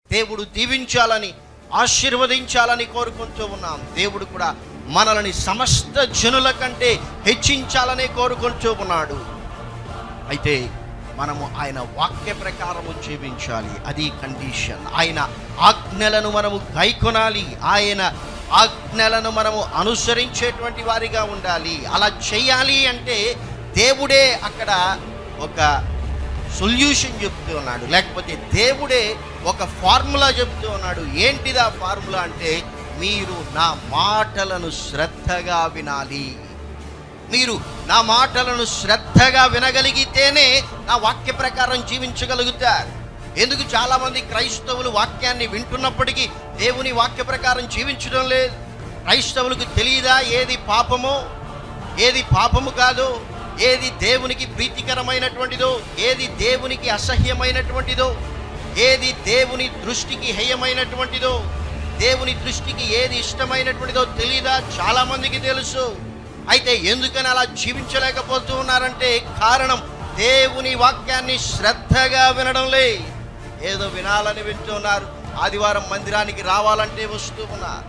దేవుడు దీవించాలని ఆశీర్వదించాలని కోరుకుంటూ ఉన్నాం దేవుడు కూడా మనల్ని సమస్త జనుల కంటే హెచ్చించాలనే కోరుకుంటూ ఉన్నాడు అయితే మనము ఆయన వాక్య ప్రకారము జీవించాలి అది కండిషన్ ఆయన ఆజ్ఞలను మనము గైకొనాలి ఆయన ఆజ్ఞలను మనము అనుసరించేటువంటి వారిగా ఉండాలి అలా చేయాలి అంటే దేవుడే అక్కడ ఒక సొల్యూషన్ చెప్తూ ఉన్నాడు లేకపోతే దేవుడే ఒక ఫార్ములా చెప్తూ ఉన్నాడు ఏంటిదా ఫార్ములా అంటే మీరు నా మాటలను శ్రద్ధగా వినాలి మీరు నా మాటలను శ్రద్ధగా వినగలిగితేనే నా వాక్య ప్రకారం జీవించగలుగుతారు ఎందుకు చాలామంది క్రైస్తవులు వాక్యాన్ని వింటున్నప్పటికీ దేవుని వాక్య ప్రకారం జీవించడం లేదు క్రైస్తవులకు తెలియదా ఏది పాపమో ఏది పాపము కాదో ఏది దేవునికి ప్రీతికరమైనటువంటిదో ఏది దేవునికి అసహ్యమైనటువంటిదో ఏది దేవుని దృష్టికి హేయమైనటువంటిదో దేవుని దృష్టికి ఏది ఇష్టమైనటువంటిదో తెలియదా చాలా మందికి తెలుసు అయితే ఎందుకని అలా జీవించలేకపోతూ ఉన్నారంటే కారణం దేవుని వాక్యాన్ని శ్రద్ధగా వినడం లే ఏదో వినాలని వింటున్నారు ఆదివారం మందిరానికి రావాలంటే వస్తూ ఉన్నారు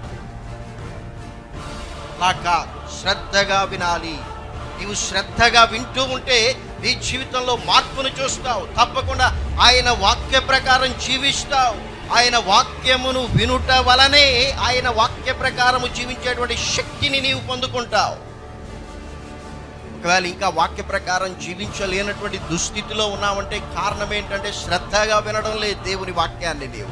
అలా కాదు శ్రద్ధగా వినాలి నీవు శ్రద్ధగా వింటూ ఉంటే నీ జీవితంలో మార్పును చూస్తావు తప్పకుండా ఆయన వాక్య ప్రకారం జీవిస్తావు ఆయన వాక్యమును వినుట వలనే ఆయన వాక్య ప్రకారము జీవించేటువంటి శక్తిని నీవు పొందుకుంటావు ఒకవేళ ఇంకా వాక్య ప్రకారం జీవించలేనటువంటి దుస్థితిలో ఉన్నామంటే కారణం ఏంటంటే శ్రద్ధగా వినడం లేదు దేవుని వాక్యాన్ని నీవు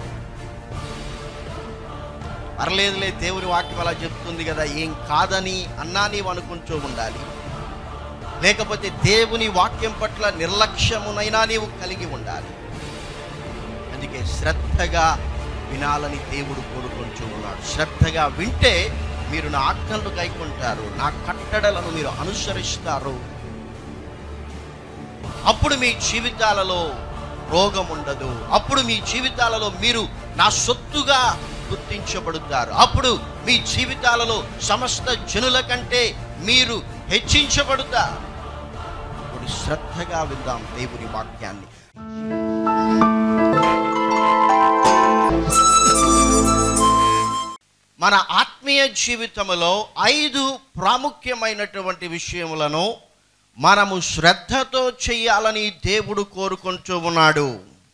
పర్లేదులే దేవుని వాక్యం అలా చెప్తుంది కదా ఏం కాదని అన్నా నీవు అనుకుంటూ ఉండాలి లేకపోతే దేవుని వాక్యం పట్ల నిర్లక్ష్యమునైనా నీవు కలిగి ఉండాలి అందుకే శ్రద్ధగా వినాలని దేవుడు కోరుకుంటూ ఉన్నాడు శ్రద్ధగా వింటే మీరు నా ఆజ్ఞలను కైకుంటారు నా కట్టడలను మీరు అనుసరిస్తారు అప్పుడు మీ జీవితాలలో రోగం ఉండదు అప్పుడు మీ జీవితాలలో మీరు నా సొత్తుగా గుర్తించబడుతారు అప్పుడు మీ జీవితాలలో సమస్త జనుల కంటే మీరు హెచ్చించబడుతారు ఇప్పుడు శ్రద్ధగా విందాం దేవుని వాక్యాన్ని మన ఆత్మీయ జీవితంలో ఐదు ప్రాముఖ్యమైనటువంటి విషయములను మనము శ్రద్ధతో చేయాలని దేవుడు కోరుకుంటూ ఉన్నాడు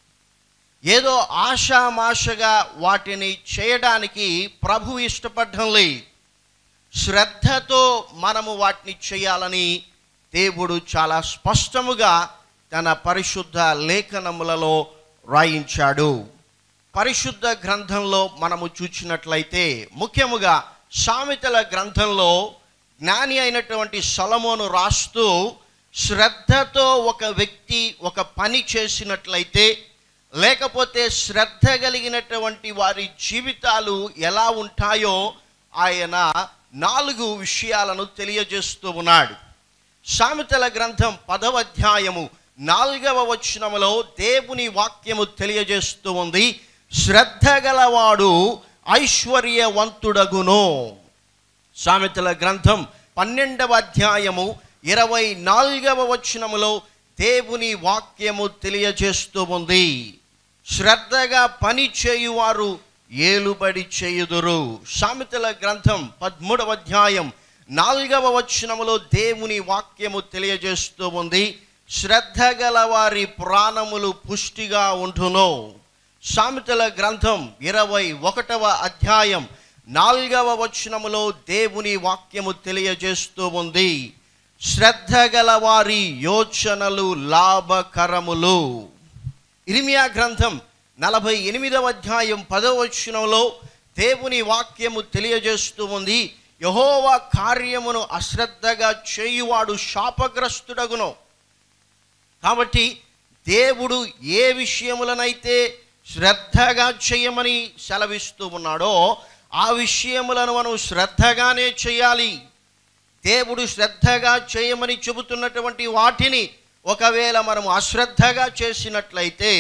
ఏదో ఆషామాషగా వాటిని చేయడానికి ప్రభు ఇష్టపడడం లేదు శ్రద్ధతో మనము వాటిని చేయాలని దేవుడు చాలా స్పష్టముగా తన పరిశుద్ధ లేఖనములలో రాయించాడు పరిశుద్ధ గ్రంథంలో మనము చూచినట్లయితే ముఖ్యముగా సామెతల గ్రంథంలో జ్ఞాని అయినటువంటి సొలమోను రాస్తూ శ్రద్ధతో ఒక వ్యక్తి ఒక పని చేసినట్లయితే లేకపోతే శ్రద్ధ కలిగినటువంటి వారి జీవితాలు ఎలా ఉంటాయో ఆయన నాలుగు విషయాలను తెలియజేస్తూ ఉన్నాడు సామెతల గ్రంథం పదవ అధ్యాయము నాలుగవ వచనములో దేవుని వాక్యము తెలియజేస్తూ ఉంది శ్రద్ధ గలవాడు ఐశ్వర్యవంతుడగును సామెతల గ్రంథం పన్నెండవ అధ్యాయము ఇరవై నాలుగవ వచనములో దేవుని వాక్యము తెలియజేస్తూ ఉంది శ్రద్ధగా పని చేయువారు ఏలుబడి చేయుదురు సామెతల గ్రంథం పదమూడవ అధ్యాయం నాలుగవ వచనములో దేవుని వాక్యము తెలియజేస్తూ ఉంది శ్రద్ధ గల వారి ప్రాణములు పుష్టిగా ఉండును సామెతల గ్రంథం ఇరవై ఒకటవ అధ్యాయం నాలుగవ వచనములో దేవుని వాక్యము తెలియజేస్తూ ఉంది శ్రద్ధ గల వారి యోచనలు లాభకరములు ఇరిమియా గ్రంథం నలభై ఎనిమిదవ అధ్యాయం పదవ వచనంలో దేవుని వాక్యము తెలియజేస్తూ ఉంది యహోవా కార్యమును అశ్రద్ధగా చేయువాడు శాపగ్రస్తుడగును కాబట్టి దేవుడు ఏ విషయములనైతే శ్రద్ధగా చేయమని సెలవిస్తూ ఉన్నాడో ఆ విషయములను మనం శ్రద్ధగానే చేయాలి దేవుడు శ్రద్ధగా చేయమని చెబుతున్నటువంటి వాటిని ఒకవేళ మనం అశ్రద్ధగా చేసినట్లయితే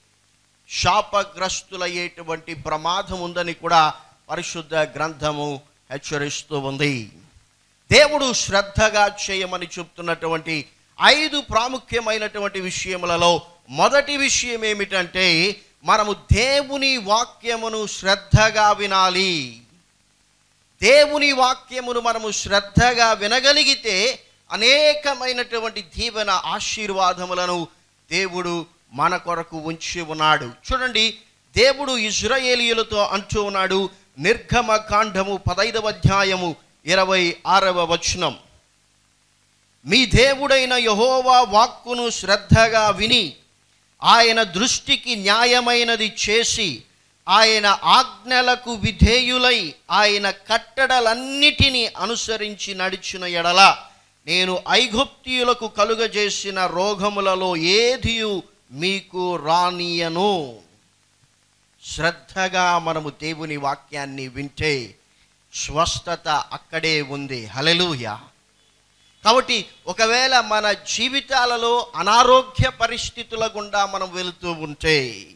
శాపగ్రస్తులయ్యేటువంటి ప్రమాదం ఉందని కూడా పరిశుద్ధ గ్రంథము హెచ్చరిస్తూ ఉంది దేవుడు శ్రద్ధగా చేయమని చెప్తున్నటువంటి ఐదు ప్రాముఖ్యమైనటువంటి విషయములలో మొదటి విషయం ఏమిటంటే మనము దేవుని వాక్యమును శ్రద్ధగా వినాలి దేవుని వాక్యమును మనము శ్రద్ధగా వినగలిగితే అనేకమైనటువంటి దీవెన ఆశీర్వాదములను దేవుడు మన కొరకు ఉంచి ఉన్నాడు చూడండి దేవుడు ఇజ్రాయేలీయులతో అంటూ ఉన్నాడు నిర్గమ కాండము పదైదవ అధ్యాయము ఇరవై ఆరవ వచనం మీ దేవుడైన యహోవా వాక్కును శ్రద్ధగా విని ఆయన దృష్టికి న్యాయమైనది చేసి ఆయన ఆజ్ఞలకు విధేయులై ఆయన కట్టడలన్నిటినీ అనుసరించి నడిచిన ఎడల నేను ఐగుప్తీయులకు కలుగజేసిన రోగములలో ఏదియు మీకు రానియను శ్రద్ధగా మనము దేవుని వాక్యాన్ని వింటే స్వస్థత అక్కడే ఉంది హలెలూయా కాబట్టి ఒకవేళ మన జీవితాలలో అనారోగ్య పరిస్థితుల గుండా మనం వెళుతూ ఉంటే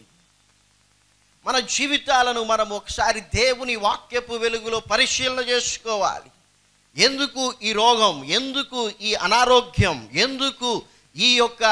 మన జీవితాలను మనం ఒకసారి దేవుని వాక్యపు వెలుగులో పరిశీలన చేసుకోవాలి ఎందుకు ఈ రోగం ఎందుకు ఈ అనారోగ్యం ఎందుకు ఈ యొక్క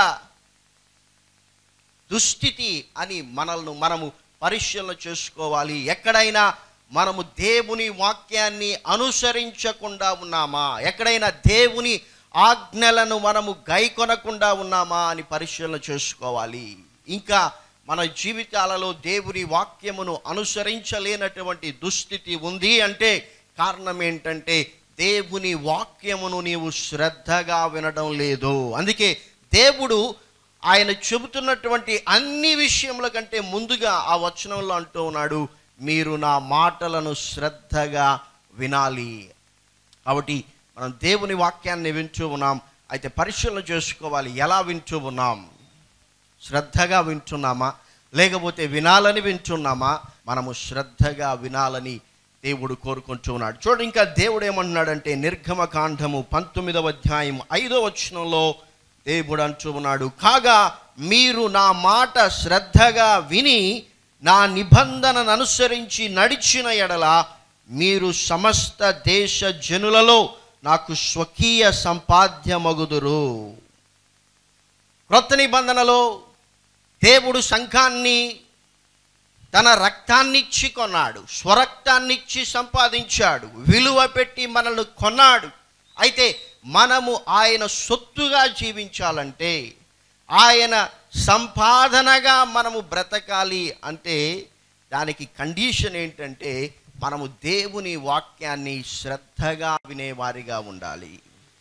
దుస్థితి అని మనల్ని మనము పరిశీలన చేసుకోవాలి ఎక్కడైనా మనము దేవుని వాక్యాన్ని అనుసరించకుండా ఉన్నామా ఎక్కడైనా దేవుని ఆజ్ఞలను మనము గైకొనకుండా ఉన్నామా అని పరిశీలన చేసుకోవాలి ఇంకా మన జీవితాలలో దేవుని వాక్యమును అనుసరించలేనటువంటి దుస్థితి ఉంది అంటే కారణం ఏంటంటే దేవుని వాక్యమును నీవు శ్రద్ధగా వినడం లేదు అందుకే దేవుడు ఆయన చెబుతున్నటువంటి అన్ని విషయముల కంటే ముందుగా ఆ వచనంలో అంటూ ఉన్నాడు మీరు నా మాటలను శ్రద్ధగా వినాలి కాబట్టి మనం దేవుని వాక్యాన్ని వింటూ ఉన్నాం అయితే పరిశీలన చేసుకోవాలి ఎలా వింటూ ఉన్నాం శ్రద్ధగా వింటున్నామా లేకపోతే వినాలని వింటున్నామా మనము శ్రద్ధగా వినాలని దేవుడు కోరుకుంటూ ఉన్నాడు చూడండి ఇంకా దేవుడు ఏమంటున్నాడంటే నిర్గమ కాండము పంతొమ్మిదవ అధ్యాయం ఐదో వచనంలో దేవుడు అంటూ ఉన్నాడు కాగా మీరు నా మాట శ్రద్ధగా విని నా నిబంధనను అనుసరించి నడిచిన ఎడల మీరు సమస్త దేశ జనులలో నాకు స్వకీయ సంపాద్యమగుదురు క్రొత్త నిబంధనలో దేవుడు సంఘాన్ని తన రక్తాన్నిచ్చి కొన్నాడు స్వరక్తాన్నిచ్చి సంపాదించాడు విలువ పెట్టి మనల్ని కొన్నాడు అయితే మనము ఆయన సొత్తుగా జీవించాలంటే ఆయన సంపాదనగా మనము బ్రతకాలి అంటే దానికి కండిషన్ ఏంటంటే మనము దేవుని వాక్యాన్ని శ్రద్ధగా వినేవారిగా ఉండాలి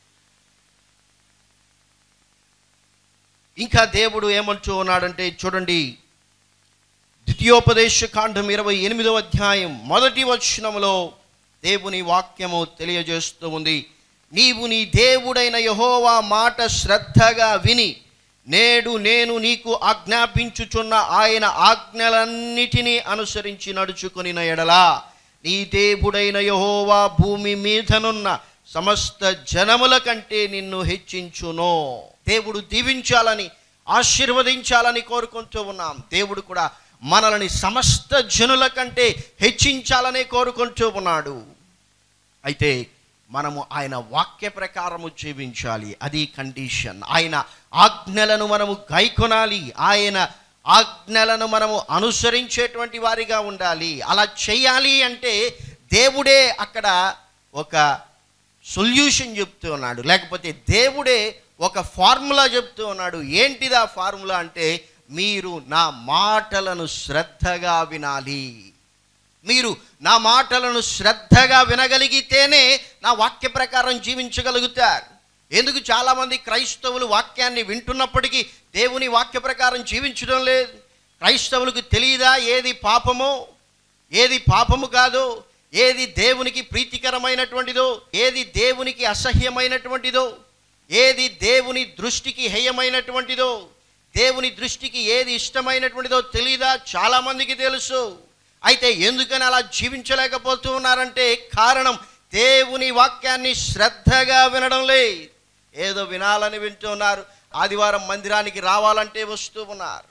ఇంకా దేవుడు ఏమంటూ ఉన్నాడంటే చూడండి ద్వితీయోపదేశ కాండం ఇరవై ఎనిమిదవ అధ్యాయం మొదటి వచనములో దేవుని వాక్యము తెలియజేస్తూ ఉంది నీవు నీ దేవుడైన యహోవా మాట శ్రద్ధగా విని నేడు నేను నీకు ఆజ్ఞాపించుచున్న ఆయన ఆజ్ఞలన్నిటినీ అనుసరించి నడుచుకుని ఎడలా నీ దేవుడైన యహోవా భూమి మీదనున్న సమస్త జనముల కంటే నిన్ను హెచ్చించును దేవుడు దీవించాలని ఆశీర్వదించాలని కోరుకుంటూ ఉన్నాం దేవుడు కూడా మనల్ని సమస్త జనుల కంటే హెచ్చించాలనే కోరుకుంటూ ఉన్నాడు అయితే మనము ఆయన వాక్య ప్రకారము జీవించాలి అది కండిషన్ ఆయన ఆజ్ఞలను మనము గైకొనాలి ఆయన ఆజ్ఞలను మనము అనుసరించేటువంటి వారిగా ఉండాలి అలా చేయాలి అంటే దేవుడే అక్కడ ఒక సొల్యూషన్ చెప్తూ ఉన్నాడు లేకపోతే దేవుడే ఒక ఫార్ములా చెప్తూ ఉన్నాడు ఏంటిదా ఫార్ములా అంటే మీరు నా మాటలను శ్రద్ధగా వినాలి మీరు నా మాటలను శ్రద్ధగా వినగలిగితేనే నా వాక్య ప్రకారం జీవించగలుగుతారు ఎందుకు చాలామంది క్రైస్తవులు వాక్యాన్ని వింటున్నప్పటికీ దేవుని వాక్య ప్రకారం జీవించడం లేదు క్రైస్తవులకు తెలియదా ఏది పాపమో ఏది పాపము కాదో ఏది దేవునికి ప్రీతికరమైనటువంటిదో ఏది దేవునికి అసహ్యమైనటువంటిదో ఏది దేవుని దృష్టికి హేయమైనటువంటిదో దేవుని దృష్టికి ఏది ఇష్టమైనటువంటిదో తెలీదా చాలామందికి తెలుసు అయితే ఎందుకని అలా జీవించలేకపోతూ ఉన్నారంటే కారణం దేవుని వాక్యాన్ని శ్రద్ధగా వినడం లే ఏదో వినాలని వింటూ ఉన్నారు ఆదివారం మందిరానికి రావాలంటే వస్తూ ఉన్నారు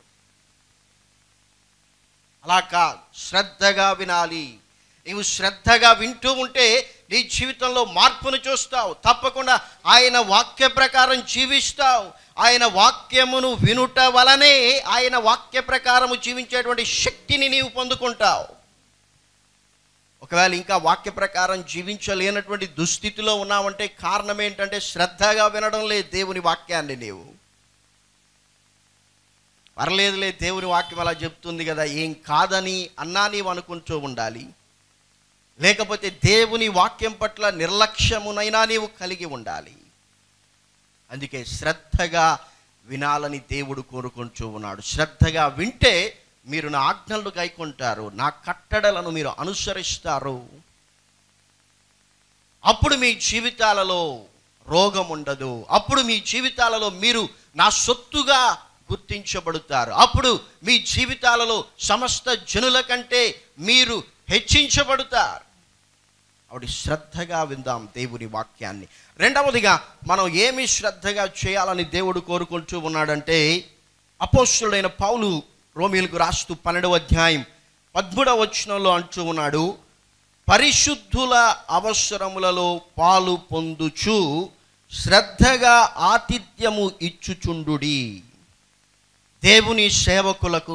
అలా కాదు శ్రద్ధగా వినాలి నీవు శ్రద్ధగా వింటూ ఉంటే నీ జీవితంలో మార్పును చూస్తావు తప్పకుండా ఆయన వాక్య ప్రకారం జీవిస్తావు ఆయన వాక్యమును వినుట వలనే ఆయన వాక్య ప్రకారము జీవించేటువంటి శక్తిని నీవు పొందుకుంటావు ఒకవేళ ఇంకా వాక్య ప్రకారం జీవించలేనటువంటి దుస్థితిలో ఉన్నావంటే కారణం ఏంటంటే శ్రద్ధగా వినడం లేదు దేవుని వాక్యాన్ని నీవు పర్లేదులే దేవుని వాక్యం అలా చెప్తుంది కదా ఏం కాదని అన్నా నీవు అనుకుంటూ ఉండాలి లేకపోతే దేవుని వాక్యం పట్ల నిర్లక్ష్యమునైనా నీవు కలిగి ఉండాలి అందుకే శ్రద్ధగా వినాలని దేవుడు కోరుకుంటూ ఉన్నాడు శ్రద్ధగా వింటే మీరు నా ఆజ్ఞలను గైకుంటారు నా కట్టడలను మీరు అనుసరిస్తారు అప్పుడు మీ జీవితాలలో రోగం ఉండదు అప్పుడు మీ జీవితాలలో మీరు నా సొత్తుగా గుర్తించబడతారు అప్పుడు మీ జీవితాలలో సమస్త జనుల కంటే మీరు హెచ్చించబడతారు ఆవిడ శ్రద్ధగా విందాం దేవుని వాక్యాన్ని రెండవదిగా మనం ఏమి శ్రద్ధగా చేయాలని దేవుడు కోరుకుంటూ ఉన్నాడంటే అపోస్తుడైన పౌలు రోమిలకు రాస్తూ పన్నెండవ అధ్యాయం పద్మూడవ వచనంలో అంటూ ఉన్నాడు పరిశుద్ధుల అవసరములలో పాలు పొందుచు శ్రద్ధగా ఆతిథ్యము ఇచ్చుచుండుడి దేవుని సేవకులకు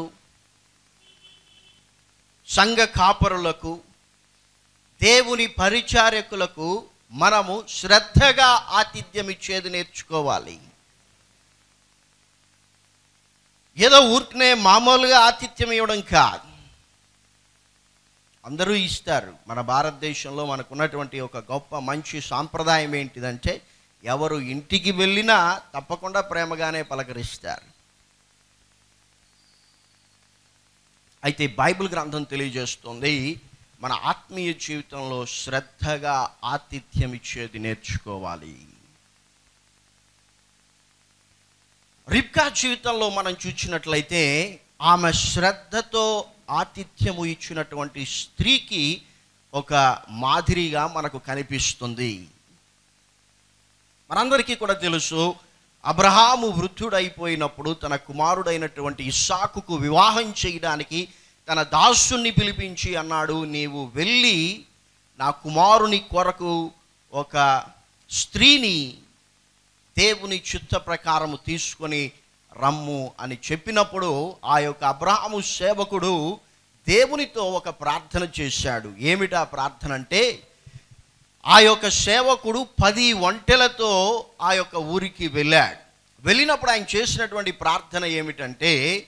సంఘ కాపరులకు దేవుని పరిచారకులకు మనము శ్రద్ధగా ఆతిథ్యం ఇచ్చేది నేర్చుకోవాలి ఏదో ఊరికనే మామూలుగా ఆతిథ్యం ఇవ్వడం కాదు అందరూ ఇస్తారు మన భారతదేశంలో మనకున్నటువంటి ఒక గొప్ప మంచి సాంప్రదాయం ఏంటిదంటే ఎవరు ఇంటికి వెళ్ళినా తప్పకుండా ప్రేమగానే పలకరిస్తారు అయితే బైబిల్ గ్రంథం తెలియజేస్తుంది మన ఆత్మీయ జీవితంలో శ్రద్ధగా ఆతిథ్యం ఇచ్చేది నేర్చుకోవాలి రిబ్కా జీవితంలో మనం చూసినట్లయితే ఆమె శ్రద్ధతో ఆతిథ్యము ఇచ్చినటువంటి స్త్రీకి ఒక మాదిరిగా మనకు కనిపిస్తుంది మనందరికీ కూడా తెలుసు అబ్రహాము వృద్ధుడైపోయినప్పుడు తన కుమారుడైనటువంటి ఇస్సాకుకు వివాహం చేయడానికి తన దాసుని పిలిపించి అన్నాడు నీవు వెళ్ళి నా కుమారుని కొరకు ఒక స్త్రీని దేవుని చిత్త ప్రకారము తీసుకొని రమ్ము అని చెప్పినప్పుడు ఆ యొక్క అబ్రాహాము సేవకుడు దేవునితో ఒక ప్రార్థన చేశాడు ఏమిటా ప్రార్థన అంటే ఆ యొక్క సేవకుడు పది ఒంటెలతో ఆ యొక్క ఊరికి వెళ్ళాడు వెళ్ళినప్పుడు ఆయన చేసినటువంటి ప్రార్థన ఏమిటంటే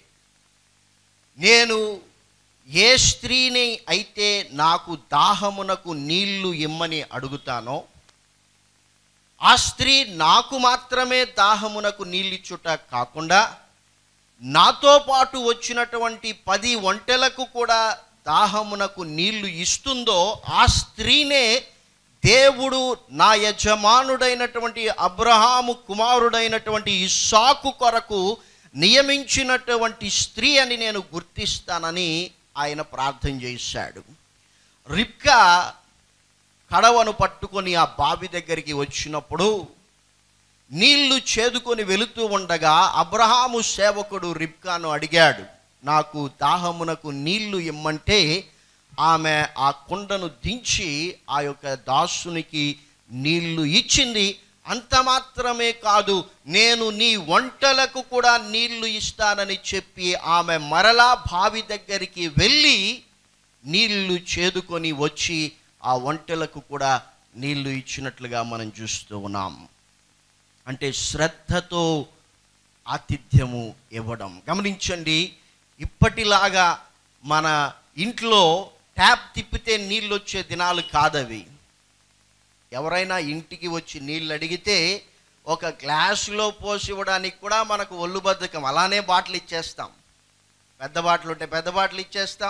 నేను ఏ స్త్రీని అయితే నాకు దాహమునకు నీళ్లు ఇమ్మని అడుగుతానో ఆ స్త్రీ నాకు మాత్రమే దాహమునకు నీళ్ళిచ్చుట కాకుండా నాతో పాటు వచ్చినటువంటి పది ఒంటెలకు కూడా దాహమునకు నీళ్లు ఇస్తుందో ఆ స్త్రీనే దేవుడు నా యజమానుడైనటువంటి అబ్రహాము కుమారుడైనటువంటి ఇస్సాకు కొరకు నియమించినటువంటి స్త్రీ అని నేను గుర్తిస్తానని ఆయన ప్రార్థన చేశాడు రిప్కా కడవను పట్టుకొని ఆ బావి దగ్గరికి వచ్చినప్పుడు నీళ్లు చేదుకొని వెళుతూ ఉండగా అబ్రహాము సేవకుడు రిబ్కాను అడిగాడు నాకు దాహమునకు నీళ్లు ఇమ్మంటే ఆమె ఆ కుండను దించి ఆ యొక్క దాసునికి నీళ్లు ఇచ్చింది అంత మాత్రమే కాదు నేను నీ వంటలకు కూడా నీళ్లు ఇస్తానని చెప్పి ఆమె మరలా బావి దగ్గరికి వెళ్ళి నీళ్లు చేదుకొని వచ్చి ఆ వంటలకు కూడా నీళ్లు ఇచ్చినట్లుగా మనం చూస్తూ ఉన్నాం అంటే శ్రద్ధతో ఆతిథ్యము ఇవ్వడం గమనించండి ఇప్పటిలాగా మన ఇంట్లో ట్యాప్ తిప్పితే నీళ్ళు వచ్చే దినాలు కాదవి ఎవరైనా ఇంటికి వచ్చి నీళ్ళు అడిగితే ఒక గ్లాసులో పోసి ఇవ్వడానికి కూడా మనకు ఒళ్ళు బద్ధకం అలానే బాటిల్ ఇచ్చేస్తాం పెద్ద బాటిల్ ఉంటే పెద్ద బాటిల్ ఇచ్చేస్తాం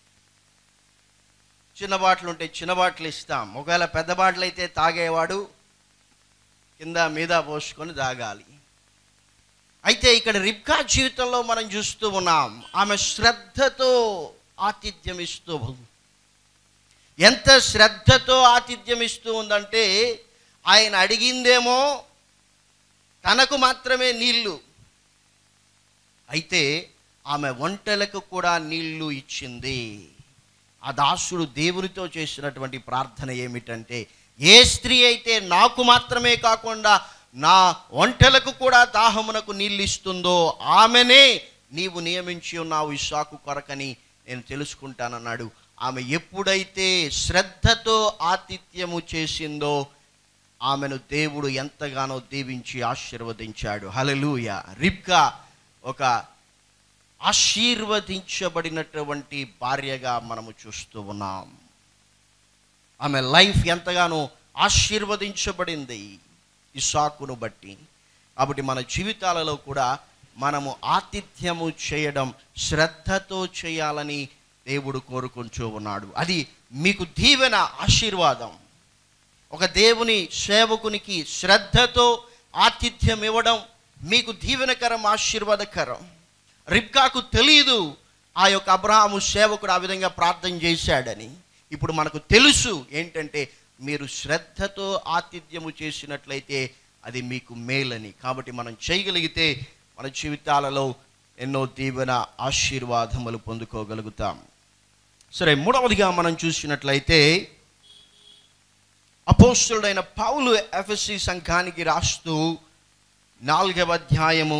చిన్న బాటిల్ ఉంటే చిన్న బాటిల్ ఇస్తాం ఒకవేళ పెద్ద బాటిల్ అయితే తాగేవాడు కింద మీద పోసుకొని తాగాలి అయితే ఇక్కడ రిబ్కా జీవితంలో మనం చూస్తూ ఉన్నాం ఆమె శ్రద్ధతో ఆతిథ్యం ఇస్తూ ఉంది. ఎంత శ్రద్ధతో ఆతిథ్యం ఇస్తూ ఉందంటే ఆయన అడిగిందేమో తనకు మాత్రమే నీళ్లు అయితే ఆమె వంటలకు కూడా నీళ్లు ఇచ్చింది ఆ దాసుడు దేవునితో చేసినటువంటి ప్రార్థన ఏమిటంటే ఏ స్త్రీ అయితే నాకు మాత్రమే కాకుండా నా ఒంటెలకు కూడా దాహమునకు నీళ్ళు ఇస్తుందో ఆమెనే నీవు నియమించి ఉన్నావు ఇస్సాకు కొరకని నేను తెలుసుకుంటానన్నాడు ఆమె ఎప్పుడైతే శ్రద్ధతో ఆతిథ్యము చేసిందో ఆమెను దేవుడు ఎంతగానో దీవించి ఆశీర్వదించాడు హలలుయ రిబ్కా ఒక ఆశీర్వదించబడినటువంటి భార్యగా మనము చూస్తూ ఉన్నాం ఆమె లైఫ్ ఎంతగానో ఆశీర్వదించబడింది ఇసాకును బట్టి కాబట్టి మన జీవితాలలో కూడా మనము ఆతిథ్యము చేయడం శ్రద్ధతో చేయాలని దేవుడు కోరుకుంటూ ఉన్నాడు అది మీకు దీవెన ఆశీర్వాదం ఒక దేవుని సేవకునికి శ్రద్ధతో ఆతిథ్యం ఇవ్వడం మీకు దీవెనకరం ఆశీర్వాదకరం రిబ్కాకు తెలియదు ఆ యొక్క అబ్రహాము సేవకుడు ఆ విధంగా ప్రార్థన చేశాడని ఇప్పుడు మనకు తెలుసు ఏంటంటే మీరు శ్రద్ధతో ఆతిథ్యము చేసినట్లయితే అది మీకు మేలని కాబట్టి మనం చేయగలిగితే మన జీవితాలలో ఎన్నో దీవెన ఆశీర్వాదములు పొందుకోగలుగుతాం సరే మూడవదిగా మనం చూసినట్లయితే అపోస్తుడైన పౌలు ఎఫ్ఎస్సి సంఘానికి రాస్తూ నాలుగవ అధ్యాయము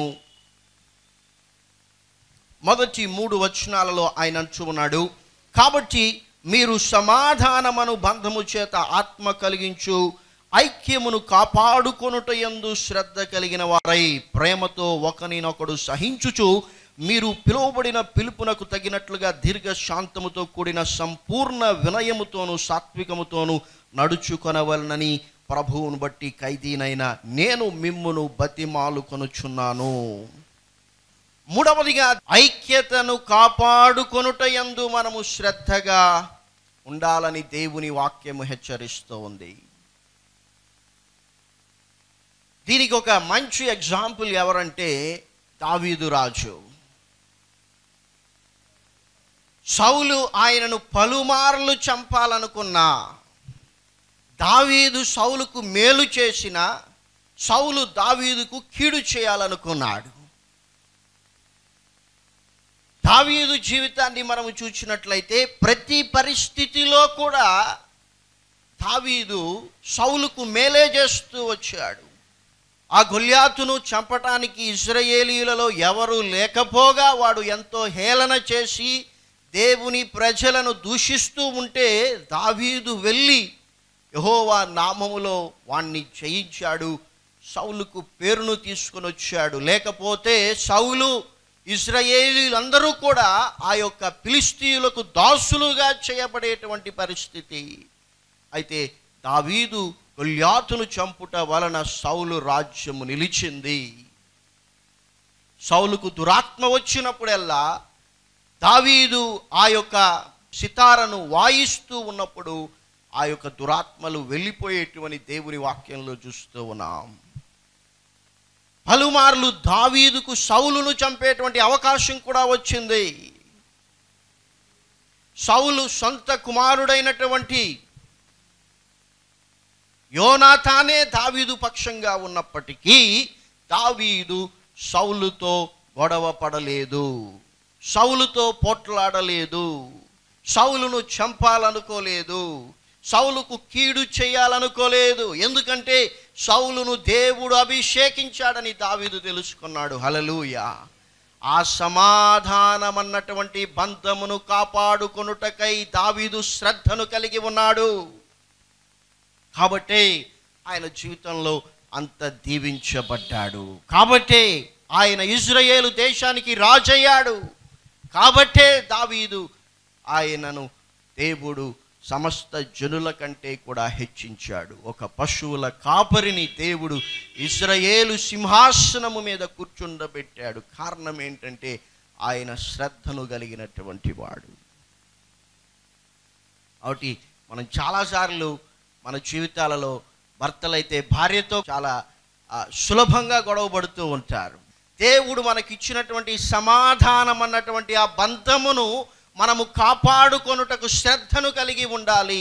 మొదటి మూడు వచనాలలో ఆయన అంటూ ఉన్నాడు కాబట్టి మీరు సమాధానమను బంధము చేత ఆత్మ కలిగించు ఐక్యమును కాపాడుకొనుట యందు శ్రద్ధ కలిగిన వారై ప్రేమతో ఒకరినొకడు సహించుచు మీరు పిలువబడిన పిలుపునకు తగినట్లుగా దీర్ఘ శాంతముతో కూడిన సంపూర్ణ వినయముతోను సాత్వికముతోను నడుచుకొనవలనని ప్రభువును బట్టి ఖైదీనైన నేను మిమ్మును బతిమాలుకొనుచున్నాను మూడవదిగా ఐక్యతను కాపాడుకొనుట యందు మనము శ్రద్ధగా ఉండాలని దేవుని వాక్యము హెచ్చరిస్తూ ఉంది దీనికి ఒక మంచి ఎగ్జాంపుల్ ఎవరంటే దావీదు రాజు సౌలు ఆయనను పలుమార్లు చంపాలనుకున్నా దావీదు సౌలుకు మేలు చేసిన సౌలు దావీదుకు కీడు చేయాలనుకున్నాడు దావీదు జీవితాన్ని మనము చూసినట్లయితే ప్రతి పరిస్థితిలో కూడా దావీదు సౌలుకు మేలే చేస్తూ వచ్చాడు ఆ గొల్యాతును చంపటానికి ఇజ్రాయేలీలలో ఎవరు లేకపోగా వాడు ఎంతో హేళన చేసి దేవుని ప్రజలను దూషిస్తూ ఉంటే దావీదు వెళ్ళి యహోవా నామములో వాణ్ణి జయించాడు సౌలుకు పేరును తీసుకొని వచ్చాడు లేకపోతే సౌలు ఇజ్రాయేలీలందరూ కూడా ఆ యొక్క ఫిలిస్తీయులకు దాసులుగా చేయబడేటువంటి పరిస్థితి అయితే దావీదు గొల్యాతును చంపుట వలన సౌలు రాజ్యము నిలిచింది సౌలుకు దురాత్మ వచ్చినప్పుడల్లా దావీదు ఆ యొక్క సితారను వాయిస్తూ ఉన్నప్పుడు ఆ యొక్క దురాత్మలు వెళ్ళిపోయేటువంటి దేవుని వాక్యంలో చూస్తూ ఉన్నాం పలుమార్లు దావీదుకు సౌలును చంపేటువంటి అవకాశం కూడా వచ్చింది సౌలు సొంత కుమారుడైనటువంటి యోనాథానే దావీదు పక్షంగా ఉన్నప్పటికీ దావీదు సౌలుతో గొడవ పడలేదు సౌలుతో పోట్లాడలేదు సౌలును చంపాలనుకోలేదు సౌలుకు కీడు చేయాలనుకోలేదు ఎందుకంటే సౌలును దేవుడు అభిషేకించాడని దావీదు తెలుసుకున్నాడు హలలుయ ఆ సమాధానమన్నటువంటి బంధమును కాపాడుకొనుటకై దావీదు శ్రద్ధను కలిగి ఉన్నాడు కాబట్టే ఆయన జీవితంలో అంత దీవించబడ్డాడు కాబట్టే ఆయన ఇజ్రాయేలు దేశానికి రాజయ్యాడు కాబట్టే దావీదు ఆయనను దేవుడు సమస్త జనుల కంటే కూడా హెచ్చించాడు ఒక పశువుల కాపరిని దేవుడు ఇజ్రాయేలు సింహాసనము మీద కూర్చుండబెట్టాడు కారణం ఏంటంటే ఆయన శ్రద్ధను కలిగినటువంటి వాడు కాబట్టి మనం చాలాసార్లు మన జీవితాలలో భర్తలైతే భార్యతో చాలా ఆ, సులభంగా గొడవ పడుతూ ఉంటారు దేవుడు మనకిచ్చినటువంటి సమాధానం అన్నటువంటి ఆ బంధమును మనము కాపాడుకొనుటకు శ్రద్ధను కలిగి ఉండాలి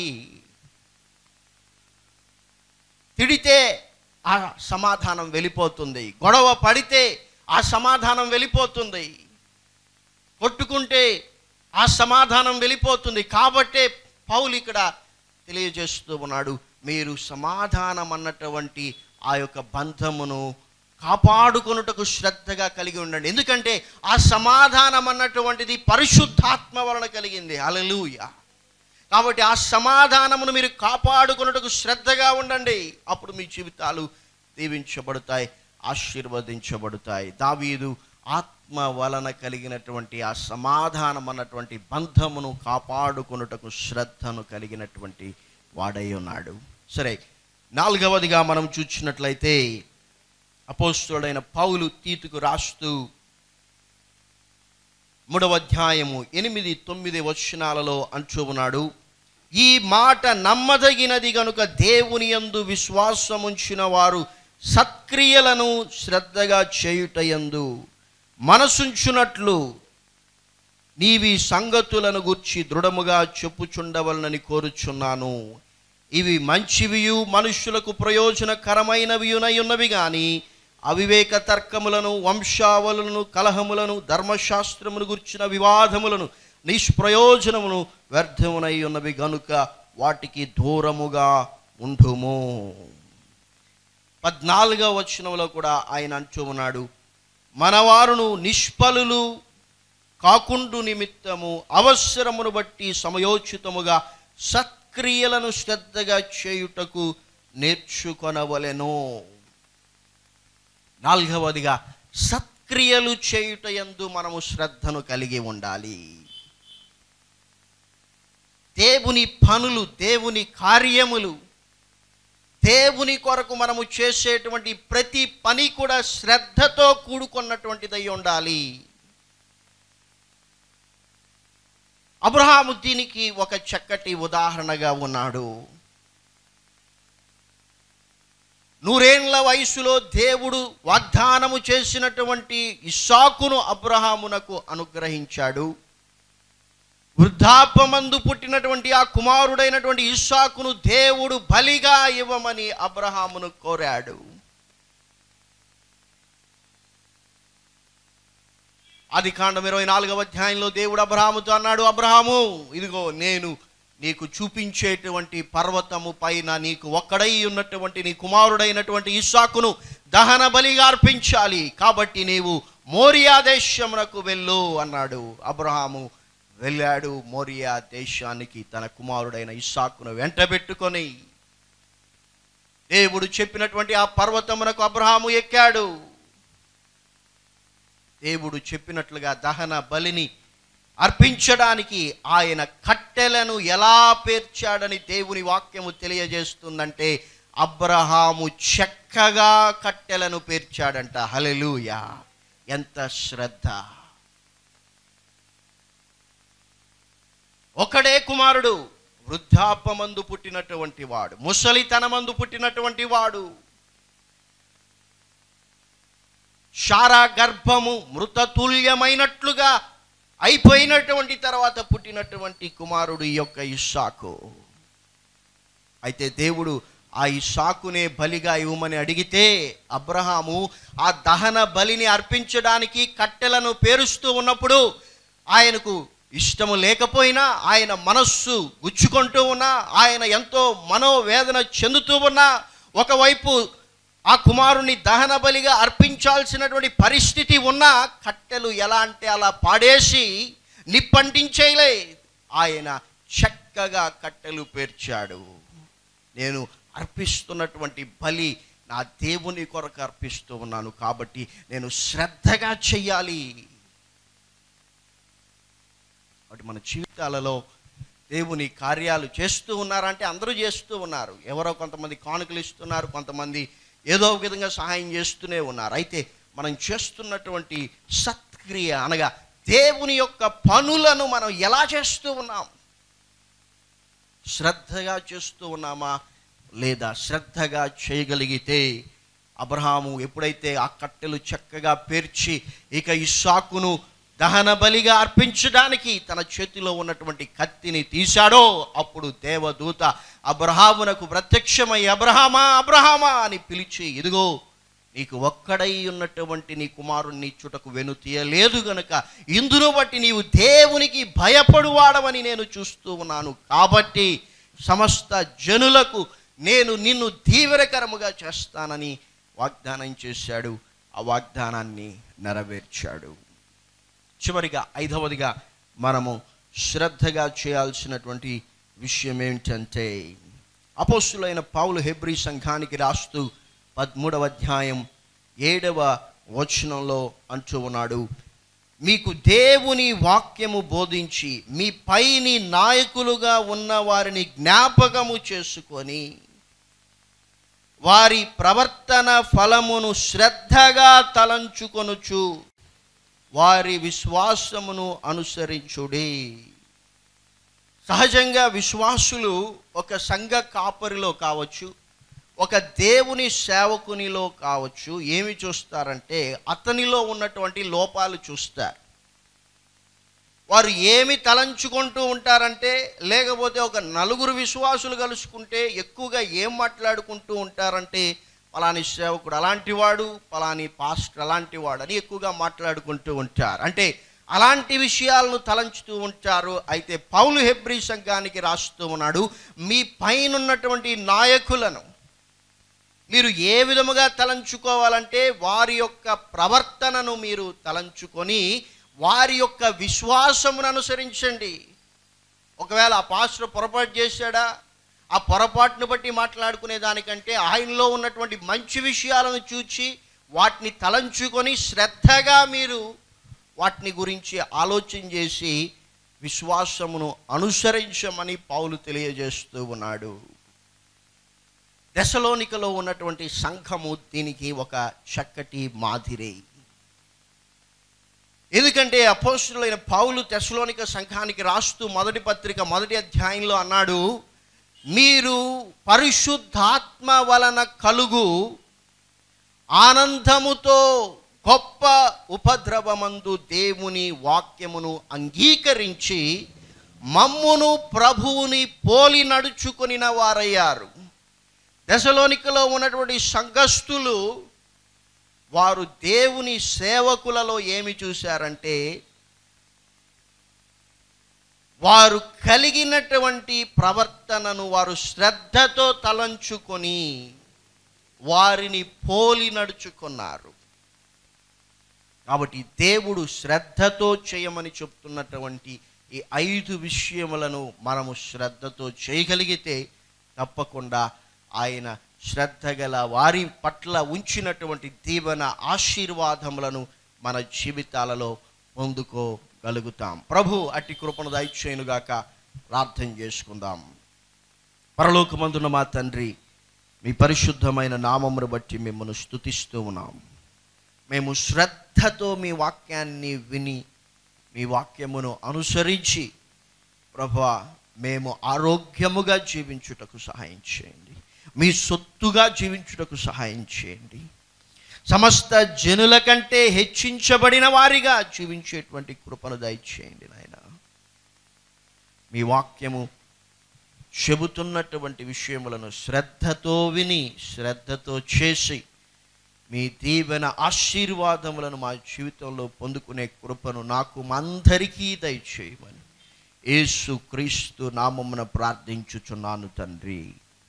తిడితే ఆ సమాధానం వెళ్ళిపోతుంది గొడవ పడితే ఆ సమాధానం వెళ్ళిపోతుంది కొట్టుకుంటే ఆ సమాధానం వెళ్ళిపోతుంది కాబట్టే పౌలు ఇక్కడ తెలియజేస్తూ ఉన్నాడు మీరు సమాధానం అన్నటువంటి ఆ యొక్క బంధమును కాపాడుకొనుటకు శ్రద్ధగా కలిగి ఉండండి ఎందుకంటే ఆ సమాధానం అన్నటువంటిది పరిశుద్ధాత్మ వలన కలిగింది అలలుయ కాబట్టి ఆ సమాధానమును మీరు కాపాడుకొనుటకు శ్రద్ధగా ఉండండి అప్పుడు మీ జీవితాలు దీవించబడతాయి ఆశీర్వదించబడతాయి దావీదు ఆత్మ వలన కలిగినటువంటి ఆ సమాధానం అన్నటువంటి బంధమును కాపాడుకొనుటకు శ్రద్ధను కలిగినటువంటి వాడై ఉన్నాడు సరే నాలుగవదిగా మనం చూసినట్లయితే అపోస్తుడైన పౌలు తీతుకు రాస్తూ మూడవ అధ్యాయము ఎనిమిది తొమ్మిది వచనాలలో అంచు ఉన్నాడు ఈ మాట నమ్మదగినది గనుక దేవుని యందు విశ్వాసముంచిన వారు సత్క్రియలను శ్రద్ధగా చేయుటయందు మనసుంచునట్లు నీవి సంగతులను గుర్చి దృఢముగా చెప్పుచుండవలనని కోరుచున్నాను ఇవి మంచివియు మనుష్యులకు ప్రయోజనకరమైనవియునై ఉన్నవి కానీ అవివేక తర్కములను వంశావళులను కలహములను ధర్మశాస్త్రమును గుర్చిన వివాదములను నిష్ప్రయోజనమును వ్యర్థమునై ఉన్నవి గనుక వాటికి దూరముగా ఉండుము పద్నాలుగవ వచనంలో కూడా ఆయన అంటూ ఉన్నాడు మనవారును నిష్ఫలులు కాకుండు నిమిత్తము అవసరమును బట్టి సమయోచితముగా సత్క్రియలను శ్రద్ధగా చేయుటకు నేర్చుకొనవలెను నాలుగవదిగా సత్క్రియలు చేయుట యందు మనము శ్రద్ధను కలిగి ఉండాలి దేవుని పనులు దేవుని కార్యములు దేవుని కొరకు మనము చేసేటువంటి ప్రతి పని కూడా శ్రద్ధతో కూడుకున్నటువంటిదై ఉండాలి అబ్రహాము దీనికి ఒక చక్కటి ఉదాహరణగా ఉన్నాడు నూరేండ్ల వయసులో దేవుడు వాగ్దానము చేసినటువంటి ఇస్సాకును అబ్రహామునకు అనుగ్రహించాడు వృద్ధాపమందు పుట్టినటువంటి ఆ కుమారుడైనటువంటి ఇస్సాకును దేవుడు బలిగా ఇవ్వమని అబ్రహామును కోరాడు అది కాండం ఇరవై నాలుగవ అధ్యాయంలో దేవుడు అబ్రహాముతో అన్నాడు అబ్రహాము ఇదిగో నేను నీకు చూపించేటువంటి పర్వతము పైన నీకు ఒక్కడై ఉన్నటువంటి నీ కుమారుడైనటువంటి ఇస్సాకును దహన బలిగా అర్పించాలి కాబట్టి నీవు మోరియా దేశమునకు వెళ్ళు అన్నాడు అబ్రహాము వెళ్ళాడు మోరియా దేశానికి తన కుమారుడైన ఇస్సాకును వెంటబెట్టుకొని దేవుడు చెప్పినటువంటి ఆ పర్వతమునకు అబ్రహాము ఎక్కాడు దేవుడు చెప్పినట్లుగా దహన బలిని అర్పించడానికి ఆయన కట్టెలను ఎలా పేర్చాడని దేవుని వాక్యము తెలియజేస్తుందంటే అబ్రహాము చక్కగా కట్టెలను పేర్చాడంట హలెలూయా ఎంత శ్రద్ధ ఒకడే కుమారుడు వృద్ధాపమందు పుట్టినటువంటి వాడు ముసలితనమందు పుట్టినటువంటి వాడు శారా గర్భము మృతతుల్యమైనట్లుగా అయిపోయినటువంటి తర్వాత పుట్టినటువంటి కుమారుడు ఈ యొక్క ఇస్సాకు అయితే దేవుడు ఆ ఇస్సాకునే బలిగా ఇవ్వమని అడిగితే అబ్రహాము ఆ దహన బలిని అర్పించడానికి కట్టెలను పేరుస్తూ ఉన్నప్పుడు ఆయనకు ఇష్టము లేకపోయినా ఆయన మనస్సు గుచ్చుకుంటూ ఉన్నా ఆయన ఎంతో మనోవేదన చెందుతూ ఉన్నా ఒకవైపు ఆ కుమారుని దహన బలిగా అర్పించాల్సినటువంటి పరిస్థితి ఉన్నా కట్టెలు ఎలా అంటే అలా పాడేసి నిప్పంటించేయలే ఆయన చక్కగా కట్టెలు పేర్చాడు నేను అర్పిస్తున్నటువంటి బలి నా దేవుని కొరకు అర్పిస్తూ ఉన్నాను కాబట్టి నేను శ్రద్ధగా చెయ్యాలి కాబట్టి మన జీవితాలలో దేవుని కార్యాలు చేస్తూ ఉన్నారంటే అందరూ చేస్తూ ఉన్నారు ఎవరో కొంతమంది కానుకలు ఇస్తున్నారు కొంతమంది ఏదో ఒక విధంగా సహాయం చేస్తూనే ఉన్నారు అయితే మనం చేస్తున్నటువంటి సత్క్రియ అనగా దేవుని యొక్క పనులను మనం ఎలా చేస్తూ ఉన్నాం శ్రద్ధగా చేస్తూ ఉన్నామా లేదా శ్రద్ధగా చేయగలిగితే అబ్రహాము ఎప్పుడైతే ఆ కట్టెలు చక్కగా పేర్చి ఇక ఇస్సాకును దహన బలిగా అర్పించడానికి తన చేతిలో ఉన్నటువంటి కత్తిని తీశాడో అప్పుడు దేవదూత అబ్రహామునకు ప్రత్యక్షమై అబ్రహామా అబ్రహామా అని పిలిచి ఇదిగో నీకు ఒక్కడై ఉన్నటువంటి నీ కుమారుణ్ణి చుటకు వెను తీయలేదు గనుక ఇందును బట్టి నీవు దేవునికి భయపడువాడవని నేను చూస్తూ ఉన్నాను కాబట్టి సమస్త జనులకు నేను నిన్ను దీవెనకరముగా చేస్తానని వాగ్దానం చేశాడు ఆ వాగ్దానాన్ని నెరవేర్చాడు చివరిగా ఐదవదిగా మనము శ్రద్ధగా చేయాల్సినటువంటి విషయం ఏంటంటే అపోస్తులైన పౌలు హెబ్రి సంఘానికి రాస్తూ పదమూడవ అధ్యాయం ఏడవ వచనంలో అంటూ ఉన్నాడు మీకు దేవుని వాక్యము బోధించి మీ పైని నాయకులుగా ఉన్న వారిని జ్ఞాపకము చేసుకొని వారి ప్రవర్తన ఫలమును శ్రద్ధగా తలంచుకొనుచు వారి విశ్వాసమును అనుసరించుడి సహజంగా విశ్వాసులు ఒక సంఘ కాపరిలో కావచ్చు ఒక దేవుని సేవకునిలో కావచ్చు ఏమి చూస్తారంటే అతనిలో ఉన్నటువంటి లోపాలు చూస్తారు వారు ఏమి తలంచుకుంటూ ఉంటారంటే లేకపోతే ఒక నలుగురు విశ్వాసులు కలుసుకుంటే ఎక్కువగా ఏం మాట్లాడుకుంటూ ఉంటారంటే పలాని సేవకుడు అలాంటి వాడు పలాని పాస్టర్ అలాంటి వాడు అని ఎక్కువగా మాట్లాడుకుంటూ ఉంటారు అంటే అలాంటి విషయాలను తలంచుతూ ఉంటారు అయితే పౌలు హెబ్రి సంఘానికి రాస్తూ ఉన్నాడు మీ పైన ఉన్నటువంటి నాయకులను మీరు ఏ విధముగా తలంచుకోవాలంటే వారి యొక్క ప్రవర్తనను మీరు తలంచుకొని వారి యొక్క విశ్వాసమును అనుసరించండి ఒకవేళ ఆ పాస్టర్ పొరపాటు చేశాడా ఆ పొరపాటును బట్టి మాట్లాడుకునే దానికంటే ఆయనలో ఉన్నటువంటి మంచి విషయాలను చూచి వాటిని తలంచుకొని శ్రద్ధగా మీరు వాటిని గురించి ఆలోచన చేసి విశ్వాసమును అనుసరించమని పౌలు తెలియజేస్తూ ఉన్నాడు దశలోనికలో ఉన్నటువంటి సంఘము దీనికి ఒక చక్కటి మాదిరి ఎందుకంటే అపోస్తులైన పౌలు తెసలోనిక సంఘానికి రాస్తూ మొదటి పత్రిక మొదటి అధ్యాయంలో అన్నాడు మీరు పరిశుద్ధాత్మ వలన కలుగు ఆనందముతో గొప్ప ఉపద్రవమందు దేవుని వాక్యమును అంగీకరించి మమ్మును ప్రభువుని పోలి నడుచుకొనిన వారయ్యారు దశలోనికలో ఉన్నటువంటి సంఘస్థులు వారు దేవుని సేవకులలో ఏమి చూశారంటే వారు కలిగినటువంటి ప్రవర్తనను వారు శ్రద్ధతో తలంచుకొని వారిని పోలి నడుచుకున్నారు కాబట్టి దేవుడు శ్రద్ధతో చేయమని చెప్తున్నటువంటి ఈ ఐదు విషయములను మనము శ్రద్ధతో చేయగలిగితే తప్పకుండా ఆయన శ్రద్ధ గల వారి పట్ల ఉంచినటువంటి దీవెన ఆశీర్వాదములను మన జీవితాలలో పొందుకోగలుగుతాం ప్రభు అట్టి కృపను దయచేయునుగాక ప్రార్థన చేసుకుందాం పరలోకమందున మా తండ్రి మీ పరిశుద్ధమైన నామమును బట్టి మిమ్మల్ని స్తుతిస్తూ ఉన్నాం మేము శ్రద్ధతో మీ వాక్యాన్ని విని మీ వాక్యమును అనుసరించి ప్రభా మేము ఆరోగ్యముగా జీవించుటకు సహాయం చేయండి మీ సొత్తుగా జీవించుటకు సహాయం చేయండి సమస్త జనుల కంటే హెచ్చించబడిన వారిగా జీవించేటువంటి కృపను దయచేయండి నాయన మీ వాక్యము చెబుతున్నటువంటి విషయములను శ్రద్ధతో విని శ్రద్ధతో చేసి మీ దీవెన ఆశీర్వాదములను మా జీవితంలో పొందుకునే కృపను నాకు మా అందరికీ దయచేయమని యేసు క్రీస్తు నామమున ప్రార్థించుచున్నాను తండ్రి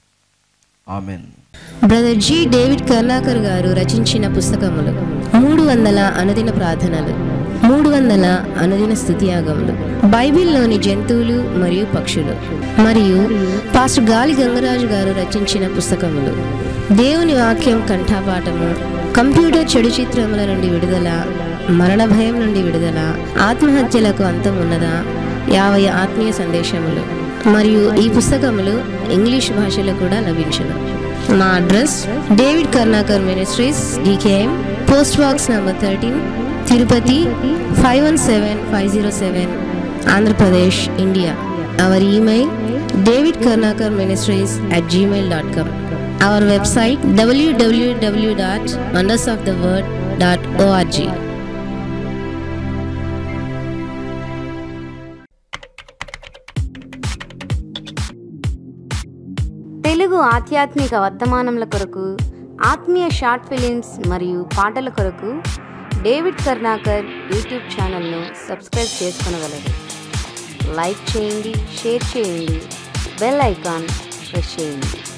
amen brother G David Karnakar గారు రచించిన పుస్తకములు మూడు వందల అనుదిన ప్రార్థనలు మూడు వందల అనుదిన స్థుతియాగములు బైబిల్లోని జంతువులు మరియు పక్షులు మరియు పాస్టర్ గాలి గంగరాజు గారు రచించిన పుస్తకములు దేవుని వాక్యం కంఠాపాఠము కంప్యూటర్ చెడు చిత్రముల నుండి విడుదల మరణ భయం నుండి విడుదల ఆత్మహత్యలకు అంతం ఉన్నదా యాభై ఆత్మీయ సందేశములు మరియు ఈ పుస్తకములు ఇంగ్లీష్ భాషలో కూడా లభించును మా address David Karnakar ministries DKM post box number thirteen Tirupati five one seven five zero seven Andhra Pradesh India our email David Karnakar ministries at Gmail dot com our website WWW dot wonders of the word dot ORG Telugu ఆధ్యాత్మిక వర్తమానముల కొరకు ఆత్మీయ short films మరియు పాటల కొరకు David Karnakar YouTube ఛానల్ను subscribe చేసుకొనగలరు like చేయండి షేర్ చేయండి బెల్ ఐకాన్ ప్రెస్ చేయండి